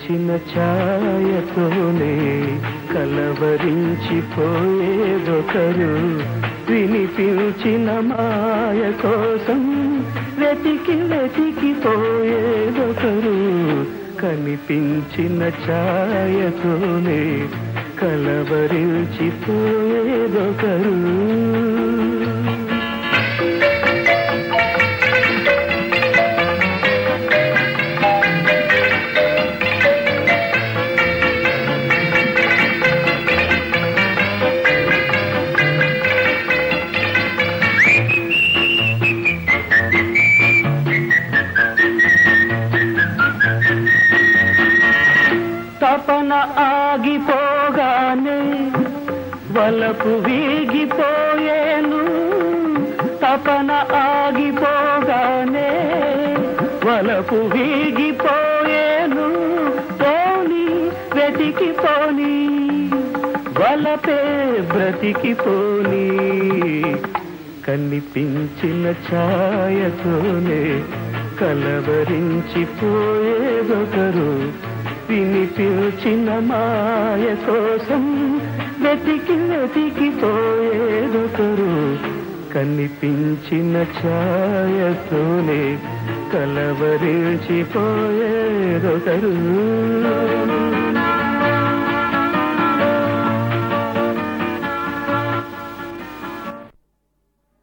పిలిచిన ఛాయతోనే కలవరించిపోయేదొకరు వినిపించిన మాయ కోసం వెతికి వెతికిపోయేదొకరు కనిపించిన ఛాయతోనే కలవరించిపోయేదొకరు తపన ఆగిపోగానే వలపు వీగిపోయేను తపన ఆగిపోగానే వలపు వీగిపోయేను పోని వెతికిపోని వలపే బ్రతికిపోని కనిపించిన ఛాయతోనే కలవరించిపోయేదొకరు వినిపించిన మాయ కోసం వెతికి వెతికిపోయేదొకరు కనిపించిన ఛాయతోనే కలవరించిపోయేదొకరు